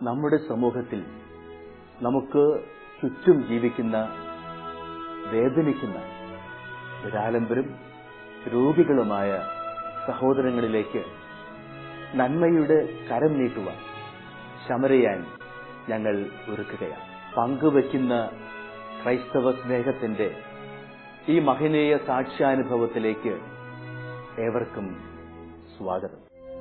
നമ്മുടെ സമൂഹത്തിൽ നമുക്ക് ചുറ്റും ജീവിക്കുന്ന വേദനിക്കുന്ന നിരാലംബരും രോഗികളുമായ സഹോദരങ്ങളിലേക്ക് നന്മയുടെ കരം നീട്ടുവാൻ ശമരയാൻ ഞങ്ങൾ ഒരുക്കുകയാണ് പങ്കുവയ്ക്കുന്ന ക്രൈസ്തവ സ്നേഹത്തിന്റെ ഈ മഹനീയ സാക്ഷ്യാനുഭവത്തിലേക്ക് ഏവർക്കും സ്വാഗതം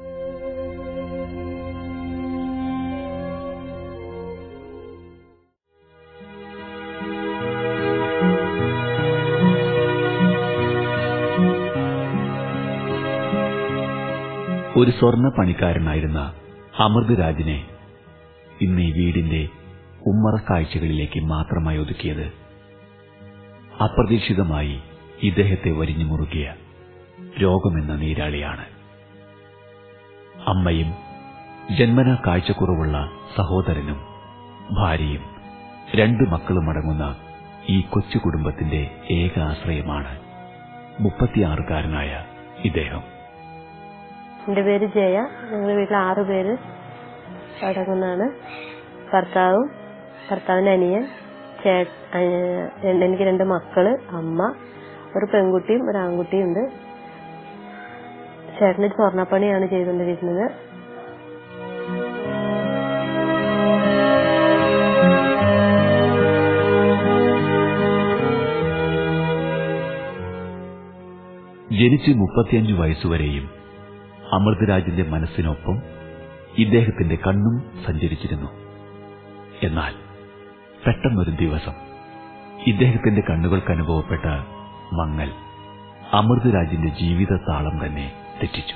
ഒരു സ്വർണ്ണ പണിക്കാരനായിരുന്ന അമൃതരാജിനെ ഇന്ന് ഈ വീടിന്റെ ഉമ്മറ കാഴ്ചകളിലേക്ക് മാത്രമായി ഒതുക്കിയത് അപ്രതീക്ഷിതമായി ഇദ്ദേഹത്തെ വരിഞ്ഞു മുറുകിയ രോഗമെന്ന നീരാളിയാണ് അമ്മയും ജന്മന കാഴ്ചക്കുറവുള്ള സഹോദരനും ഭാര്യയും രണ്ടു മക്കളും അടങ്ങുന്ന ഈ കൊച്ചു കുടുംബത്തിന്റെ ഏക ആശ്രയമാണ് മുപ്പത്തിയാറുകാരനായ ഇദ്ദേഹം എന്റെ പേര് ജയ ഞങ്ങളുടെ വീട്ടിൽ ആറ് പേര് അടങ്ങുന്നതാണ് ഭർത്താവും ഭർത്താവിന്റെ അനിയൻ ചേ അഹ് എനിക്ക് രണ്ട് മക്കള് അമ്മ ഒരു പെൺകുട്ടിയും ഒരു ആൺകുട്ടിയും ഉണ്ട് ചേട്ടന് സ്വർണ്ണപ്പണിയാണ് ചെയ്തുകൊണ്ടിരിക്കുന്നത് ജനിച്ച് മുപ്പത്തിയഞ്ചു വയസ്സുവരെയും അമൃതരാജിന്റെ മനസ്സിനൊപ്പം ഇദ്ദേഹത്തിന്റെ കണ്ണും സഞ്ചരിച്ചിരുന്നു എന്നാൽ പെട്ടെന്നൊരു ദിവസം ഇദ്ദേഹത്തിന്റെ കണ്ണുകൾക്ക് അനുഭവപ്പെട്ട മങ്ങൽ അമൃതരാജിന്റെ ജീവിത താളം തന്നെ തെറ്റിച്ചു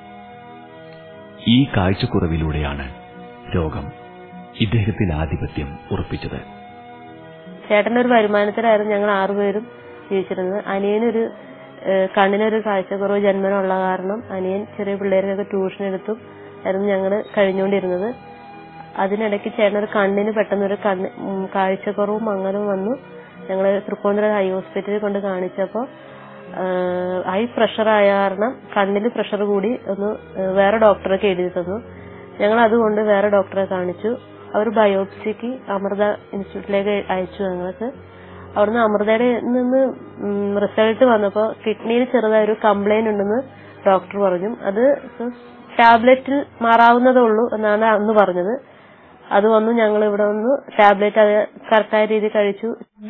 ഈ കാഴ്ചക്കുറവിലൂടെയാണ് രോഗം ഇദ്ദേഹത്തിൽ ആധിപത്യം ഉറപ്പിച്ചത് ചേട്ടനൊരു വരുമാനത്തിലായിരുന്നു ഞങ്ങൾ ആറുപേരും ജീവിച്ചിരുന്നത് അനിയനൊരു ഏഹ് കണ്ണിനൊരു കാഴ്ചക്കുറവ് ജന്മനുള്ള കാരണം അനിയൻ ചെറിയ പിള്ളേർക്കൊക്കെ ട്യൂഷൻ എടുത്തും ആയിരുന്നു ഞങ്ങൾ കഴിഞ്ഞുകൊണ്ടിരുന്നത് അതിനിടയ്ക്ക് ചേട്ടനൊരു കണ്ണിന് പെട്ടെന്നൊരു കണ്ണ് ഉം കാഴ്ചക്കുറവും മങ്ങലും വന്നു ഞങ്ങൾ തൃപ്പൂണിത്തുറ ഹൈ ഹോസ്പിറ്റലിൽ കൊണ്ട് കാണിച്ചപ്പോൾ ഹൈ പ്രഷർ ആയ കാരണം കണ്ണിൽ പ്രഷർ കൂടി ഒന്ന് ഏഹ് വേറെ ഡോക്ടറൊക്കെ എഴുതി തന്നു ഞങ്ങൾ അതുകൊണ്ട് വേറെ ഡോക്ടറെ കാണിച്ചു അവർ ബയോപ്സിക്ക് അമൃത ഇൻസ്റ്റിറ്റ്യൂട്ടിലേക്ക് അയച്ചു ഞങ്ങൾക്ക് അവിടുന്ന് അമൃതയുടെ നിന്ന് റിസൾട്ട് വന്നപ്പോൾ കിഡ്നിയിൽ ചെറുതായ ഒരു കംപ്ലൈന്റ് ഉണ്ടെന്ന് ഡോക്ടർ പറഞ്ഞു അത് ടാബ്ലറ്റിൽ മാറാവുന്നതേ ഉള്ളൂ എന്നാണ് അന്ന് പറഞ്ഞത് അത് വന്നു ഞങ്ങൾ ഇവിടെ വന്നു ടാബ്ലറ്റ് അത് കറക്റ്റായ രീതിയിൽ കഴിച്ചു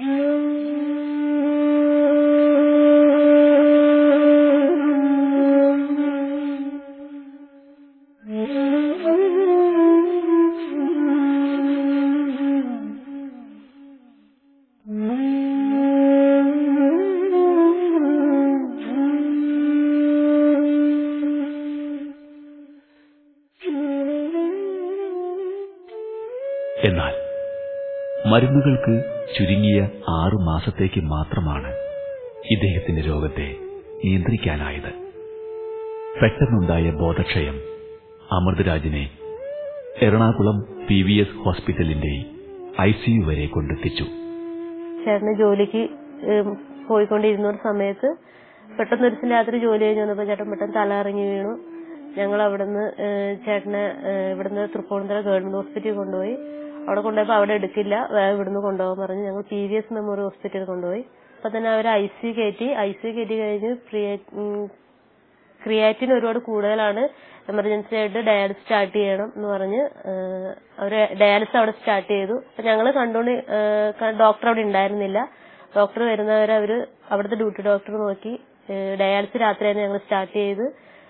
എന്നാൽ മരുന്നുകൾക്ക് ചുരുങ്ങിയ ആറു മാസത്തേക്ക് മാത്രമാണ് ഇദ്ദേഹത്തിന്റെ രോഗത്തെ നിയന്ത്രിക്കാനായത് പെട്ടെന്നുണ്ടായ ബോധക്ഷയം അമൃതരാജിനെ എറണാകുളം പി വി എസ് ഹോസ്പിറ്റലിന്റെ ഐ സിയു വരെ കൊണ്ടെത്തിച്ചു ചേട്ടന് ജോലിക്ക് ഏം, പോയിക്കൊണ്ടിരുന്ന ഒരു സമയത്ത് പെട്ടെന്ന് ഒരു ദിവസം രാത്രി ജോലി കഴിഞ്ഞ് വന്നപ്പോൾ ചേട്ടൻ പെട്ടെന്ന് തല ഇറങ്ങി വീണു ഞങ്ങൾ അവിടുന്ന് ഏഹ്, ചേട്ടനെ ഏഹ്, ഇവിടുന്ന് തൃപ്പൂണിത്തുറ ഗവൺമെന്റ് ഹോസ്പിറ്റലിൽ കൊണ്ടുപോയി അവിടെ കൊണ്ടുപോയപ്പോൾ അവിടെ എടുക്കില്ല വേറെ ഇവിടുന്ന് കൊണ്ടുപോകാൻ പറഞ്ഞു ഞങ്ങൾ പി വി എസ് മെമ്മോറിയൽ ഹോസ്പിറ്റലിൽ കൊണ്ടുപോയി അപ്പൊ തന്നെ അവർ ഐ സി കയറ്റി ഐ സി കയറ്റി കഴിഞ്ഞ് പ്രിയ- ഉം, ക്രിയാറ്റിൻ ഒരുപാട് കൂടുതലാണ് എമർജൻസി ആയിട്ട് ഡയാലിസിസ് സ്റ്റാർട്ട് ചെയ്യണം എന്ന് പറഞ്ഞ് ഏഹ്, അവര് ഡയാലിസിസ് അവിടെ സ്റ്റാർട്ട് ചെയ്തു അപ്പൊ ഞങ്ങൾ കണ്ടുകൊണ്ട് ഡോക്ടർ അവിടെ ഉണ്ടായിരുന്നില്ല ഡോക്ടർ വരുന്നവരെ അവര് അവിടുത്തെ ഡ്യൂട്ടി ഡോക്ടർ നോക്കി ഡയാലിസിസ് രാത്രിയാണ് ഞങ്ങൾ സ്റ്റാർട്ട് ചെയ്ത്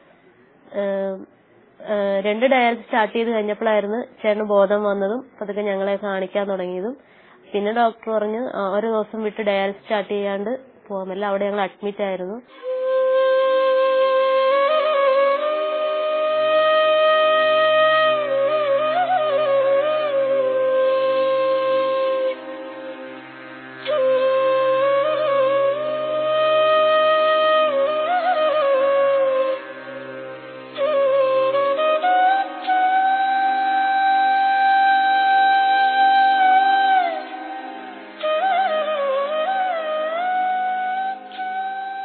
ഏഹ്, ഏഹ്, രണ്ട് ഡയാലിസിസ് സ്റ്റാർട്ട് ചെയ്ത് കഴിഞ്ഞപ്പോഴായിരുന്നു ചേട്ടന് ബോധം വന്നതും പതുക്കെ ഞങ്ങളെ കാണിക്കാൻ തുടങ്ങിയതും പിന്നെ ഡോക്ടർ പറഞ്ഞു "ആ, ഒരു ദിവസം വിട്ട് ഡയാലിസിസ് സ്റ്റാർട്ട് ചെയ്യാണ്ട് പോകാൻ പറ്റില്ല അവിടെ ഞങ്ങൾ അഡ്മിറ്റ് ആയിരുന്നു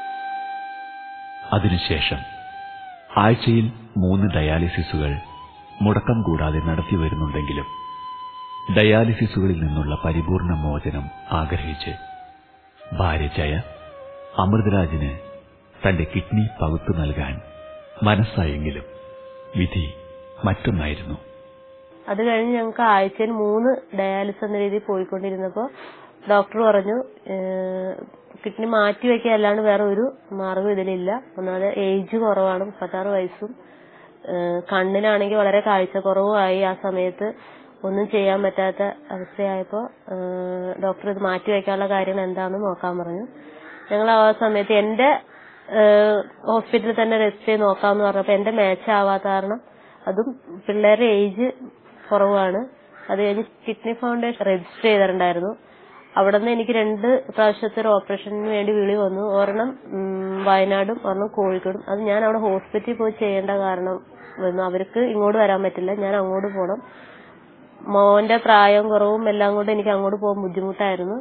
അതിനുശേഷം ആഴ്ചയിൽ മൂന്ന് ഡയാലിസിസുകൾ മുടക്കം കൂടാതെ നടത്തി വരുന്നുണ്ടെങ്കിലും ഡയാലിസിസുകളിൽ നിന്നുള്ള പരിപൂർണ മോചനം ആഗ്രഹിച്ച് ഭാര്യ ജയ അമൃതരാജിന് തന്റെ കിഡ്നി പകുത്തു നൽകാൻ മനസ്സായെങ്കിലും വിധി മറ്റൊന്നായിരുന്നു അത് കഴിഞ്ഞ് ഞങ്ങൾക്ക് ആഴ്ചയിൽ മൂന്ന് ഡയാലിസിസ് എന്ന രീതിയിൽ പോയിക്കൊണ്ടിരുന്നപ്പോൾ ഡോക്ടർ പറഞ്ഞു കിഡ്നി മാറ്റി വെക്കുക അല്ലാണ്ട് വേറെ ഒരു മാർഗം ഇതിലില്ല ഒന്നാമത് ഏജ് കുറവാണ് മുപ്പത്താറ് വയസ്സും ഏഹ് കണ്ണിനാണെങ്കിൽ വളരെ കാഴ്ചക്കുറവുമായി ആ സമയത്ത് ഒന്നും ചെയ്യാൻ പറ്റാത്ത അവസ്ഥയായപ്പോൾ ഡോക്ടർ ഇത് മാറ്റി വെക്കാനുള്ള കാര്യങ്ങൾ എന്താണെന്ന് നോക്കാൻ പറഞ്ഞു ഞങ്ങൾ ആ സമയത്ത് എന്റെ ഹോസ്പിറ്റലിൽ തന്നെ രജിസ്റ്റർ ചെയ്ത് നോക്കാമെന്ന് പറഞ്ഞപ്പോൾ എന്റെ മാച്ച് ആവാത്ത കാരണം അതും പിള്ളേരുടെ ഏജ് കുറവാണ് അത് കഴിഞ്ഞ് കിഡ്നി ഫൗണ്ടേഷൻ രജിസ്റ്റർ ചെയ്തിട്ടുണ്ടായിരുന്നു അവിടെ നിന്ന് എനിക്ക് രണ്ട് പ്രാവശ്യത്തെ ഒരു ഓപ്പറേഷന് വേണ്ടി വിളി വന്നു ഒരെണ്ണം ഉം, വയനാടും ഒരെണ്ണം കോഴിക്കോടും അത് ഞാൻ അവിടെ ഹോസ്പിറ്റലിൽ പോയി ചെയ്യേണ്ട കാരണം വന്നു അവർക്ക് ഇങ്ങോട്ട് വരാൻ പറ്റില്ല ഞാൻ അങ്ങോട്ട് പോകണം മോന്റെ പ്രായം കുറവും എല്ലാം കൊണ്ട് എനിക്ക് അങ്ങോട്ട് പോകാൻ ബുദ്ധിമുട്ടായിരുന്നു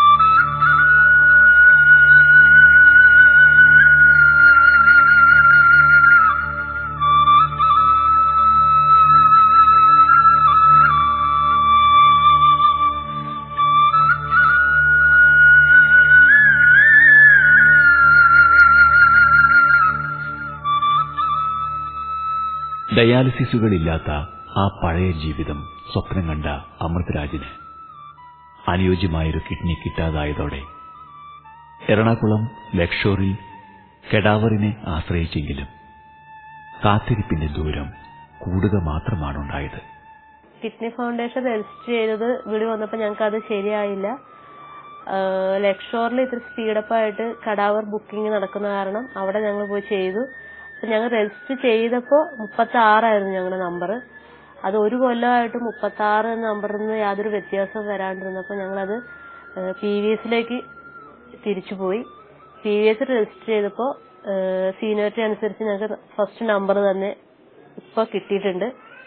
ഡയാലിസിസുകളില്ലാത്ത ആ പഴയ ജീവിതം സ്വപ്നം കണ്ട അമൃതരാജിന് അനുയോജ്യമായൊരു കിഡ്നി കിട്ടാതായതോടെ എറണാകുളം ലക്ഷോറിൽ കെഡാവറിനെ ആശ്രയിച്ചെങ്കിലും കാത്തിരിപ്പിന്റെ ദൂരം കൂടുക മാത്രമാണുണ്ടായത് കിഡ്നി ഫൗണ്ടേഷൻ രജിസ്റ്റർ ചെയ്തത് വിളി വന്നപ്പോൾ ഞങ്ങൾക്ക് അത് ശരിയായില്ല ലക്ഷോറിൽ ഇത്തിരി സ്പീഡപ്പ് ആയിട്ട് കടാവർ ബുക്കിംഗ് നടക്കുന്ന കാരണം അവിടെ ഞങ്ങൾ പോയി ചെയ്തു അപ്പൊ ഞങ്ങൾ രജിസ്റ്റർ ചെയ്തപ്പോൾ മുപ്പത്തി ആറായിരുന്നു ഞങ്ങളുടെ നമ്പർ അത് ഒരു കൊല്ലമായിട്ട് മുപ്പത്തി ആറ് നമ്പറിൽ നിന്ന് യാതൊരു വ്യത്യാസവും വരാണ്ടിരുന്നപ്പോൾ ഞങ്ങളത് പി വി എസിലേക്ക് തിരിച്ചുപോയി പി വി എസ് രജിസ്റ്റർ ചെയ്തപ്പോൾ സീനിയോറിറ്റി അനുസരിച്ച് ഞങ്ങൾക്ക് ഫസ്റ്റ് നമ്പർ തന്നെ ഇപ്പൊ കിട്ടിയിട്ടുണ്ട്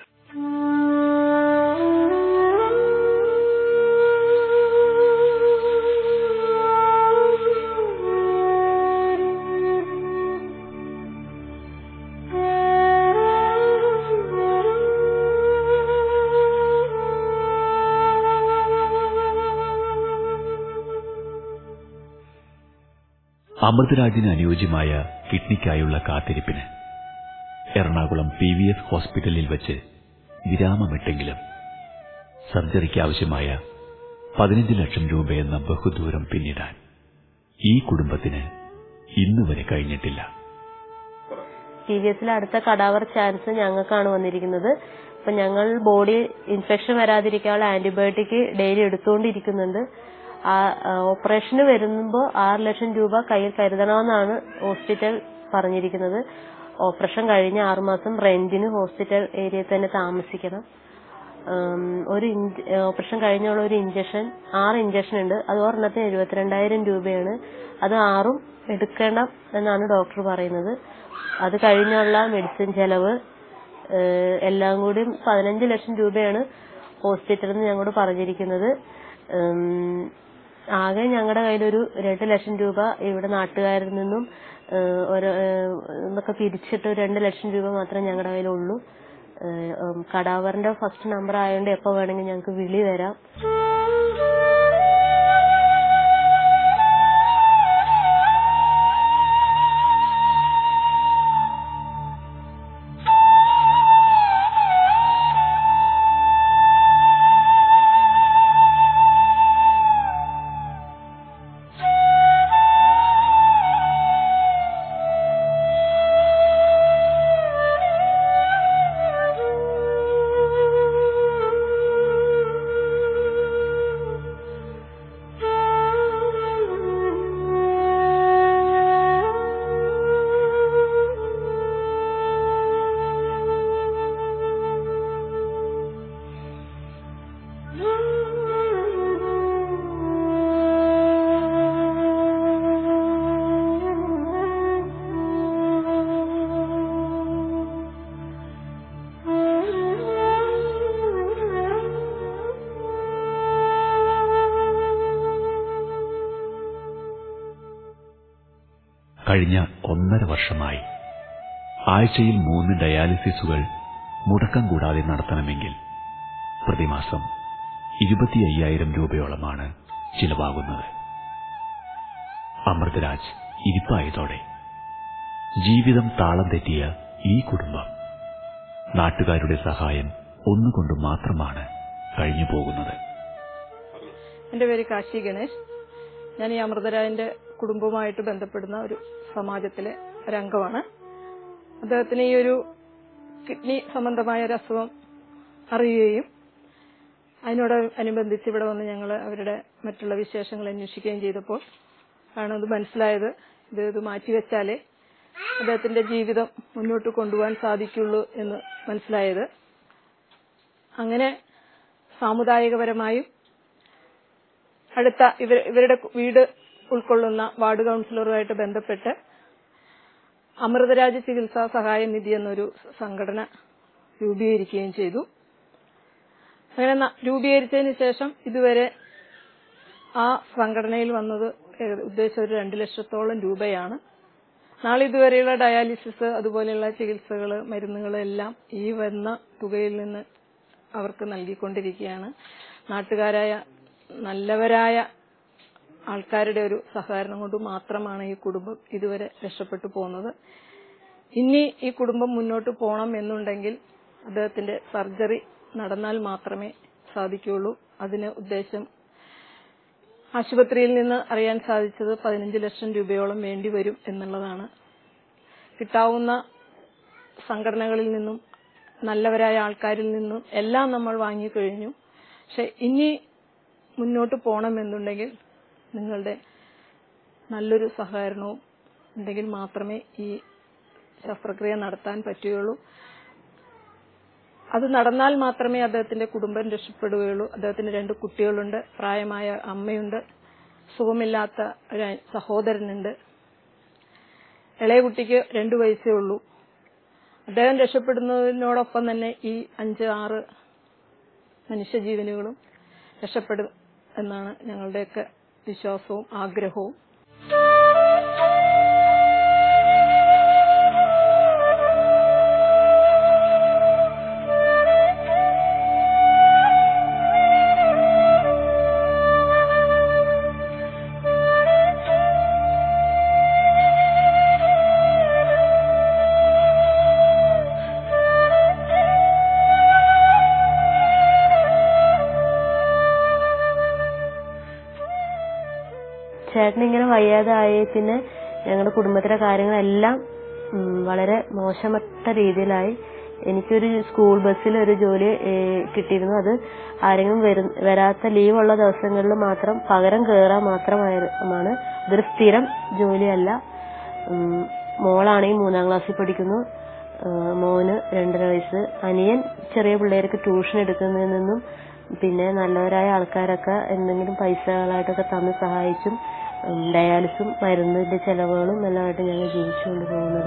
അമൃതരാജിന് അനുയോജ്യമായ കിഡ്നിക്കായുള്ള കാത്തിരിപ്പിന് എറണാകുളം പി വി എസ് ഹോസ്പിറ്റലിൽ വച്ച് വിരാമമിട്ടെങ്കിലും സർജറിക്ക് ആവശ്യമായ പതിനഞ്ച് ലക്ഷം രൂപയെന്ന ബഹുദൂരം പിന്നിടാൻ ഈ കുടുംബത്തിന് ഇന്നുവരെ കഴിഞ്ഞിട്ടില്ല പി വി എസിൽ അടുത്ത കടാവർ ചാൻസ് ഞങ്ങൾക്കാണ് വന്നിരിക്കുന്നത് അപ്പൊ ഞങ്ങൾ ബോഡി ഇൻഫെക്ഷൻ വരാതിരിക്കാനുള്ള ആന്റിബയോട്ടിക് ഡെയിലി എടുത്തുകൊണ്ടിരിക്കുന്നുണ്ട് ആ ഓപ്പറേഷന് വരുമ്പോൾ ആറ് ലക്ഷം രൂപ കയ്യിൽ കരുതണമെന്നാണ് ഹോസ്പിറ്റൽ പറഞ്ഞിരിക്കുന്നത് ഓപ്പറേഷൻ കഴിഞ്ഞ ആറുമാസം റെന്റിന് ഹോസ്പിറ്റൽ ഏരിയയിൽ തന്നെ താമസിക്കണം ഉം, ഒരു ഇഞ്ച്- ഓപ്പറേഷൻ കഴിഞ്ഞുള്ള ഒരു ഇഞ്ചക്ഷൻ ആറ് ഇഞ്ചക്ഷൻ ഉണ്ട് അത് ഒരെണ്ണത്തിന് എഴുപത്തിരണ്ടായിരം രൂപയാണ് അത് ആറും എടുക്കണം എന്നാണ് ഡോക്ടർ പറയുന്നത് അത് കഴിഞ്ഞുള്ള മെഡിസിൻ ചെലവ് ഏഹ്, എല്ലാം കൂടി പതിനഞ്ച് ലക്ഷം രൂപയാണ് ഹോസ്പിറ്റലിൽ നിന്ന് ഞങ്ങളോട് പറഞ്ഞിരിക്കുന്നത് ഉം, ആകെ ഞങ്ങളുടെ കയ്യിലൊരു രണ്ട് ലക്ഷം രൂപ ഇവിടെ നാട്ടുകാരിൽ നിന്നും ഏഹ്, ഒരു ഏഹ്, ഇതൊക്കെ പിരിച്ചിട്ട് ഒരു രണ്ട് ലക്ഷം രൂപ മാത്രമേ ഞങ്ങളുടെ കയ്യിലുള്ളൂ ഏഹ്, ഉം, കടാവറിന്റെ ഫസ്റ്റ് നമ്പർ ആയതുകൊണ്ട് എപ്പോ വേണമെങ്കിൽ ഞങ്ങൾക്ക് വിളി വരാം കഴിഞ്ഞ ഒന്നര വർഷമായി ആഴ്ചയിൽ മൂന്ന് ഡയാലിസിസുകൾ മുടക്കം കൂടാതെ നടത്തണമെങ്കിൽ പ്രതിമാസം ഇരുപത്തി അയ്യായിരം രൂപയോളമാണ് ചിലവാകുന്നത് അമൃതരാജ് ഇരിപ്പായതോടെ ജീവിതം താളം തെറ്റിയ ഈ കുടുംബം നാട്ടുകാരുടെ സഹായം ഒന്നുകൊണ്ട് മാത്രമാണ് കഴിഞ്ഞു പോകുന്നത് എന്റെ പേര് കാശി ഗണേഷ് ഞാൻ ഈ അമൃതരായന്റെ കുടുംബവുമായിട്ട് ബന്ധപ്പെടുന്ന ഒരു സമാജത്തിലെ ഒരംഗമാണ് അദ്ദേഹത്തിന് ഈ ഒരു കിഡ്നി സംബന്ധമായ ഒരു അസുഖം അറിയുകയും അതിനോട് അനുബന്ധിച്ച് ഇവിടെ വന്ന് ഞങ്ങൾ അവരുടെ മറ്റുള്ള വിശേഷങ്ങൾ അന്വേഷിക്കുകയും ചെയ്തപ്പോൾ ആണ് ഇത് മനസ്സിലായത് ഇത് ഇത് മാറ്റിവെച്ചാലേ അദ്ദേഹത്തിന്റെ ജീവിതം മുന്നോട്ട് കൊണ്ടുപോകാൻ സാധിക്കുള്ളൂ എന്ന് മനസ്സിലായത് അങ്ങനെ സാമുദായികപരമായും അടുത്ത ഇവർ ഇവരുടെ വീട് ഉൾക്കൊള്ളുന്ന വാർഡ് കൌൺസിലറുമായിട്ട് ബന്ധപ്പെട്ട് അമൃതരാജ് ചികിത്സാ സഹായ നിധി എന്നൊരു സംഘടന രൂപീകരിക്കുകയും ചെയ്തു അങ്ങനെ ന- രൂപീകരിച്ചതിന് ശേഷം ഇതുവരെ ആ സംഘടനയിൽ വന്നത് ഏക- ഉദ്ദേശം ഒരു രണ്ട് ലക്ഷത്തോളം രൂപയാണ് നാളെ ഇതുവരെയുള്ള ഡയാലിസിസ് അതുപോലെയുള്ള ചികിത്സകൾ മരുന്നുകൾ എല്ലാം ഈ വന്ന തുകയിൽ നിന്ന് അവർക്ക് നൽകിക്കൊണ്ടിരിക്കുകയാണ് നാട്ടുകാരായ നല്ലവരായ ആൾക്കാരുടെ ഒരു സഹകരണം കൊണ്ട് മാത്രമാണ് ഈ കുടുംബം ഇതുവരെ രക്ഷപ്പെട്ടു പോകുന്നത് ഇനി ഈ കുടുംബം മുന്നോട്ട് പോകണം എന്നുണ്ടെങ്കിൽ അദ്ദേഹത്തിന്റെ സർജറി നടന്നാൽ മാത്രമേ സാധിക്കുകയുള്ളൂ അതിന് ഉദ്ദേശം ആശുപത്രിയിൽ നിന്ന് അറിയാൻ സാധിച്ചത് പതിനഞ്ച് ലക്ഷം രൂപയോളം വേണ്ടിവരും എന്നുള്ളതാണ് കിട്ടാവുന്ന സംഘടനകളിൽ നിന്നും നല്ലവരായ ആൾക്കാരിൽ നിന്നും എല്ലാം നമ്മൾ വാങ്ങിക്കഴിഞ്ഞു പക്ഷെ ഇനി മുന്നോട്ട് പോകണമെന്നുണ്ടെങ്കിൽ നിങ്ങളുടെ നല്ലൊരു സഹകരണവും ഉണ്ടെങ്കിൽ മാത്രമേ ഈ ശസ്ത്രക്രിയ നടത്താൻ പറ്റുകയുള്ളൂ അത് നടന്നാൽ മാത്രമേ അദ്ദേഹത്തിന്റെ കുടുംബം രക്ഷപ്പെടുകയുള്ളൂ അദ്ദേഹത്തിന് രണ്ട് കുട്ടികളുണ്ട് പ്രായമായ അമ്മയുണ്ട് സുഖമില്ലാത്ത ഒരു സഹോദരനുണ്ട് ഇളയ കുട്ടിക്ക് രണ്ടു വയസ്സേ ഉള്ളൂ അദ്ദേഹം രക്ഷപ്പെടുന്നതിനോടൊപ്പം തന്നെ ഈ അഞ്ച് ആറ് മനുഷ്യജീവനുകളും രക്ഷപ്പെടും എന്നാണ് ഞങ്ങളുടെയൊക്കെ വിശ്വാസവും ആഗ്രഹവും ചേട്ടൻ ഇങ്ങനെ വയ്യാതായ പിന്നെ ഞങ്ങളുടെ കുടുംബത്തിലെ കാര്യങ്ങളെല്ലാം ഉം, വളരെ മോശമറ്റ രീതിയിലായി എനിക്കൊരു സ്കൂൾ ബസ്സിൽ ഒരു ജോലി ഏഹ്, കിട്ടിയിരുന്നു അത് ആരെങ്കിലും വരു- വരാത്ത ലീവുള്ള ദിവസങ്ങളിൽ മാത്രം പകരം കയറാൻ മാത്രമാണ് ഇതൊരു സ്ഥിരം ജോലിയല്ല ഉം, മോളാണെങ്കിൽ മൂന്നാം ക്ലാസ്സിൽ പഠിക്കുന്നു ഏഹ്, മോന് രണ്ടര വയസ്സ് അനിയൻ ചെറിയ പിള്ളേർക്ക് ട്യൂഷൻ എടുക്കുന്നതിൽ നിന്നും പിന്നെ നല്ലവരായ ആൾക്കാരൊക്കെ എന്തെങ്കിലും പൈസകളായിട്ടൊക്കെ തന്ന് സഹായിച്ചും ഉം, ഡയാലിസും മരുന്നിന്റെ ചെലവുകളും എല്ലാമായിട്ട് ഞങ്ങൾ ജീവിച്ചുകൊണ്ട് പോകുന്നത്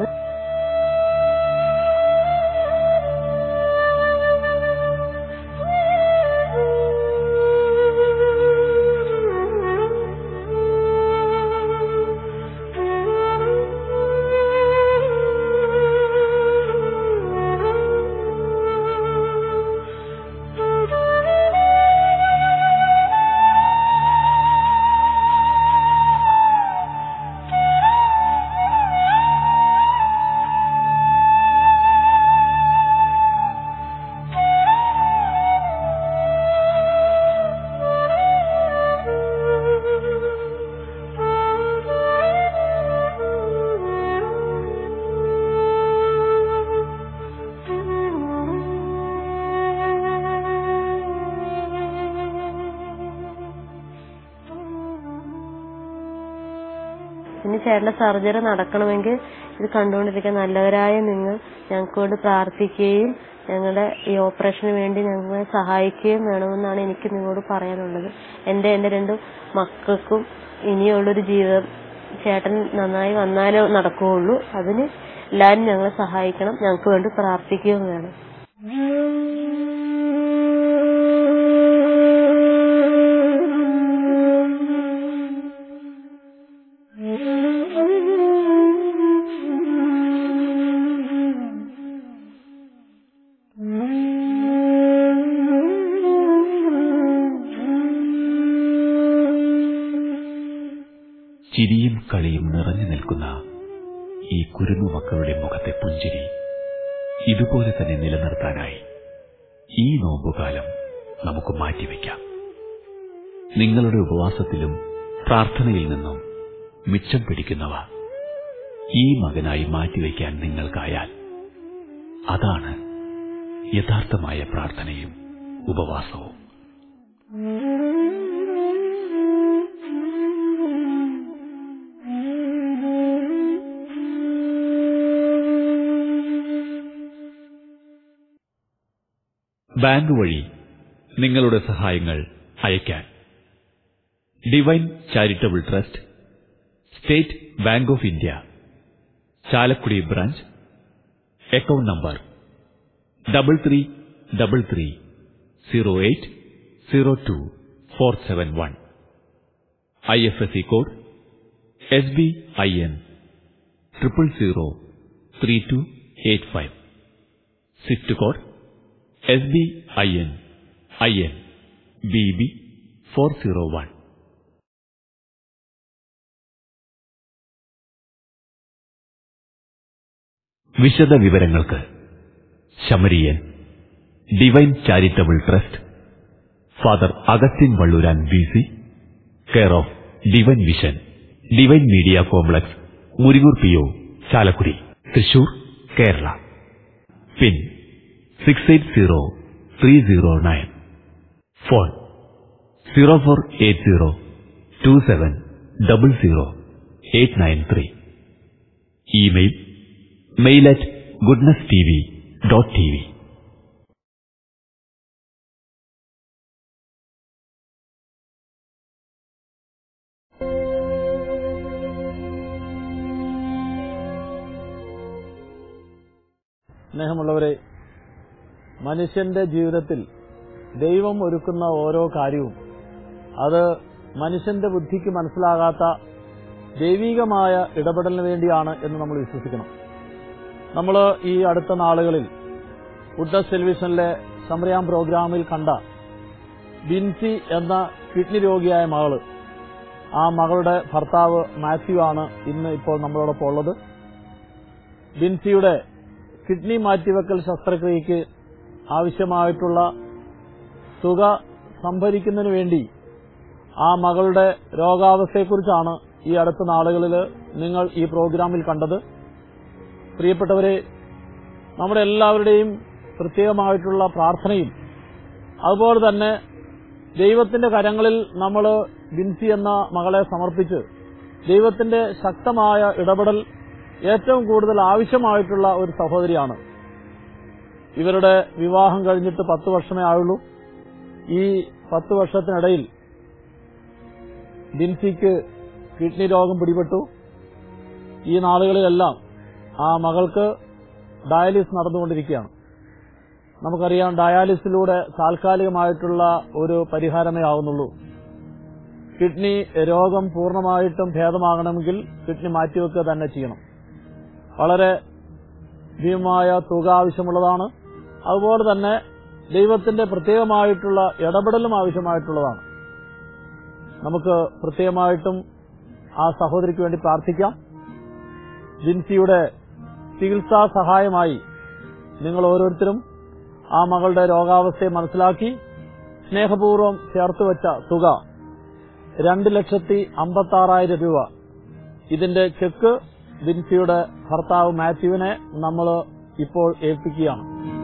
ഇനി ചേട്ടന്റെ സർജറി നടക്കണമെങ്കിൽ ഇത് കണ്ടുകൊണ്ടിരിക്കാൻ നല്ലവരായ നിങ്ങൾ ഞങ്ങൾക്ക് വേണ്ടി പ്രാർത്ഥിക്കുകയും ഞങ്ങളുടെ ഈ ഓപ്പറേഷന് വേണ്ടി ഞങ്ങളെ സഹായിക്കുകയും വേണമെന്നാണ് എനിക്ക് നിങ്ങളോട് പറയാനുള്ളത് എന്റെ എന്റെ രണ്ട് മക്കൾക്കും ഇനിയുള്ളൊരു ജീവിതം ചേട്ടൻ നന്നായി വന്നാലേ നടക്കുകയുള്ളൂ അതിന് എല്ലാവരും ഞങ്ങളെ സഹായിക്കണം ഞങ്ങൾക്ക് വേണ്ടി പ്രാർത്ഥിക്കുകയും വേണം ചിരിയും കളിയും നിറഞ്ഞു നിൽക്കുന്ന ഈ കുരുന്നു മക്കളുടെ മുഖത്തെ പുഞ്ചിരി ഇതുപോലെ തന്നെ നിലനിർത്താനായി ഈ നോമ്പുകാലം നമുക്ക് മാറ്റിവെക്കാം നിങ്ങളുടെ ഉപവാസത്തിലും പ്രാർത്ഥനയിൽ നിന്നും മിച്ചം പിടിക്കുന്നവ ഈ മകനായി മാറ്റിവെക്കാൻ നിങ്ങൾക്കായാൽ അതാണ് യഥാർത്ഥമായ പ്രാർത്ഥനയും ഉപവാസവും ബാങ്ക് വഴി നിങ്ങളുടെ സഹായങ്ങൾ അയക്കാൻ divine charitable trust state bank of India Chalakudy branch account number double three double three zero eight zero two four seven one I F S C code S B I N triple zero three two eight five swift code S B I N I N B B four zero one വിശദ വിവരങ്ങൾക്ക് ശമരിയൻ divine charitable trust father Augustine Vallooran B C care of divine vision divine media complex Muringoor P O Chalakudy Thrissur Kerala pin six eight zero three zero nine phone zero four eight zero two seven double zero eight nine three email mail at goodness T V dot T V സ്നേഹമുള്ളവരെ മനുഷ്യന്റെ ജീവിതത്തിൽ ദൈവം ഒരുക്കുന്ന ഓരോ കാര്യവും അത് മനുഷ്യന്റെ ബുദ്ധിക്ക് മനസ്സിലാകാത്ത ദൈവികമായ ഇടപെടലിന് വേണ്ടിയാണ് എന്ന് നമ്മൾ വിശ്വസിക്കണം നമ്മൾ ഈ അടുത്ത നാളുകളിൽ ഉഡ്ഡസ് ടെലിവിഷനിലെ സമരയാം പ്രോഗ്രാമിൽ കണ്ട ബിൻസി എന്ന കിഡ്നി രോഗിയായ മകള് ആ മകളുടെ ഭർത്താവ് മാത്യു ആണ് ഇന്ന് ഇപ്പോൾ നമ്മളോടൊപ്പം ഉള്ളത് ബിൻസിയുടെ കിഡ്നി മാറ്റിവെക്കൽ ശസ്ത്രക്രിയയ്ക്ക് ആവശ്യമായിട്ടുള്ള തുക സംഭരിക്കുന്നതിന് വേണ്ടി ആ മകളുടെ രോഗാവസ്ഥയെക്കുറിച്ചാണ് ഈ അടുത്ത നാളുകളിൽ നിങ്ങൾ ഈ പ്രോഗ്രാമിൽ കണ്ടത് പ്രിയപ്പെട്ടവരെ നമ്മുടെ എല്ലാവരുടെയും പ്രത്യേകമായിട്ടുള്ള പ്രാർത്ഥനയും അതുപോലെ തന്നെ ദൈവത്തിന്റെ കരങ്ങളിൽ നമ്മൾ ബിൻസി എന്ന മകളെ സമർപ്പിച്ച് ദൈവത്തിന്റെ ശക്തമായ ഇടപെടൽ ഏറ്റവും കൂടുതൽ ആവശ്യമായിട്ടുള്ള ഒരു സഹോദരിയാണ് ഇവരുടെ വിവാഹം കഴിഞ്ഞിട്ട് പത്ത് വർഷമേ ആയുള്ളൂ ഈ പത്ത് വർഷത്തിനിടയിൽ ബിൻസിക്ക് കിഡ്നി രോഗം പിടിപെട്ടു ഈ നാളുകളിലെല്ലാം ആ മകൾക്ക് ഡയാലിസിസ് നടന്നുകൊണ്ടിരിക്കുകയാണ് നമുക്കറിയാം ഡയാലിസിലൂടെ താൽക്കാലികമായിട്ടുള്ള ഒരു പരിഹാരമേ ആവുന്നുള്ളൂ കിഡ്നി രോഗം പൂർണ്ണമായിട്ടും ഭേദമാകണമെങ്കിൽ കിഡ്നി മാറ്റിവെക്കുക തന്നെ ചെയ്യണം വളരെ ഭീമമായ തുക ആവശ്യമുള്ളതാണ് അതുപോലെ തന്നെ ദൈവത്തിന്റെ പ്രത്യേകമായിട്ടുള്ള ഇടപെടലും ആവശ്യമായിട്ടുള്ളതാണ് നമുക്ക് പ്രത്യേകമായിട്ടും ആ സഹോദരിക്ക് വേണ്ടി പ്രാർത്ഥിക്കാം ജിൻസിയുടെ ചികിത്സാ സഹായമായി നിങ്ങൾ ഓരോരുത്തരും ആ മകളുടെ രോഗാവസ്ഥയെ മനസ്സിലാക്കി സ്നേഹപൂർവ്വം ചേർത്തുവച്ച തുക രണ്ട് ലക്ഷത്തി അമ്പത്തി ആറായിരം രൂപ ഇതിന്റെ ചെക്ക് ബിൻസിയുടെ ഭർത്താവ് മാത്യുവിനെ നമ്മൾ ഇപ്പോൾ ഏൽപ്പിക്കുകയാണ്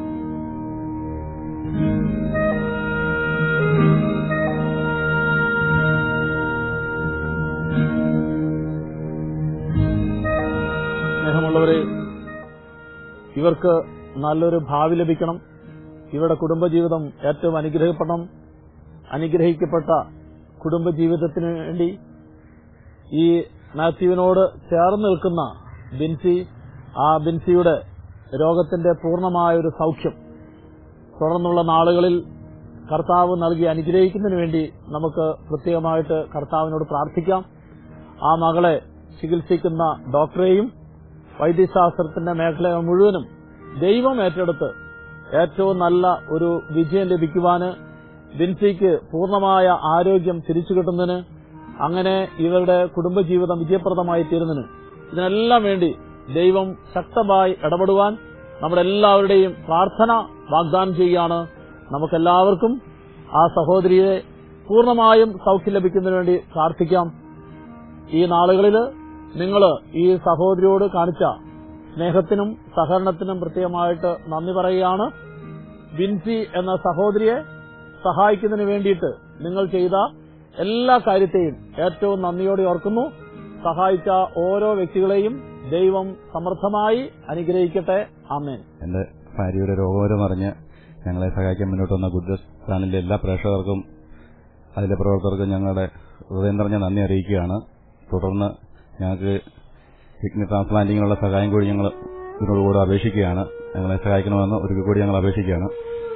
സ്നേഹമുള്ളവരെ ഇവർക്ക് നല്ലൊരു ഭാവി ലഭിക്കണം ഇവരുടെ കുടുംബജീവിതം ഏറ്റവും അനുഗ്രഹിക്കണം അനുഗ്രഹിക്കപ്പെട്ട കുടുംബജീവിതത്തിന് വേണ്ടി ഈ മാത്യുവിനോട് ചേർന്ന് നിൽക്കുന്ന ബിൻസി ആ ബിൻസിയുടെ രോഗത്തിന്റെ പൂർണ്ണമായ ഒരു സൗഖ്യം തുടർന്നുള്ള നാളുകളിൽ കർത്താവ് നൽകി അനുഗ്രഹിക്കുന്നതിന് വേണ്ടി നമുക്ക് പ്രത്യേകമായിട്ട് കർത്താവിനോട് പ്രാർത്ഥിക്കാം ആ മകളെ ചികിത്സിക്കുന്ന ഡോക്ടറെയും വൈദ്യശാസ്ത്രത്തിന്റെ മേഖല മുഴുവനും ദൈവം ഏറ്റെടുത്ത് ഏറ്റവും നല്ല ഒരു വിജയം ലഭിക്കുവാന് ബിൻസിക്ക് പൂർണ്ണമായ ആരോഗ്യം തിരിച്ചു കിട്ടുന്നതിന് അങ്ങനെ ഇവരുടെ കുടുംബജീവിതം വിജയപ്രദമായി തീരുന്നതിന് ഇതിനെല്ലാം വേണ്ടി ദൈവം ശക്തമായി ഇടപെടുവാൻ നമ്മുടെ എല്ലാവരുടെയും പ്രാർത്ഥന വാഗ്ദാനം ചെയ്യുകയാണ് നമുക്കെല്ലാവർക്കും ആ സഹോദരിയെ പൂർണ്ണമായും സൗഖ്യം ലഭിക്കുന്നതിന് വേണ്ടി പ്രാർത്ഥിക്കാം ഈ നാളുകളിൽ നിങ്ങൾ ഈ സഹോദരിയോട് കാണിച്ച സ്നേഹത്തിനും സഹകരണത്തിനും പ്രത്യേകമായിട്ട് നന്ദി പറയുകയാണ് വിൻസി എന്ന സഹോദരിയെ സഹായിക്കുന്നതിന് വേണ്ടിയിട്ട് നിങ്ങൾ ചെയ്ത എല്ലാ കാര്യത്തെയും ഏറ്റവും നന്ദിയോടെ ഓർക്കുന്നു സഹായിച്ച ഓരോ വ്യക്തികളെയും ദൈവം സമർത്ഥമായി അനുഗ്രഹിക്കട്ടെ ആമേൻ എന്റെ ഭാര്യയുടെ രോഗം അറിഞ്ഞ് ഞങ്ങളെ സഹായിക്കാൻ മുന്നോട്ട് വന്ന ഗുഡ്നസ് ചാനലിലെ എല്ലാ പ്രേക്ഷകർക്കും അതിലെ പ്രവർത്തകർക്കും ഞങ്ങളുടെ ഹൃദയം നിറഞ്ഞ നന്ദി അറിയിക്കുകയാണ് തുടർന്ന് ഞങ്ങൾക്ക് കിഡ്നി ട്രാൻസ്പ്ലാന്റിങ്ങിനുള്ള സഹായം കൂടി ഞങ്ങൾ ഇതിനോടുകൂടെ അപേക്ഷിക്കുകയാണ് ഞങ്ങളെ സഹായിക്കണമെന്ന് ഒരിക്കൽ കൂടി ഞങ്ങൾ അപേക്ഷിക്കുകയാണ്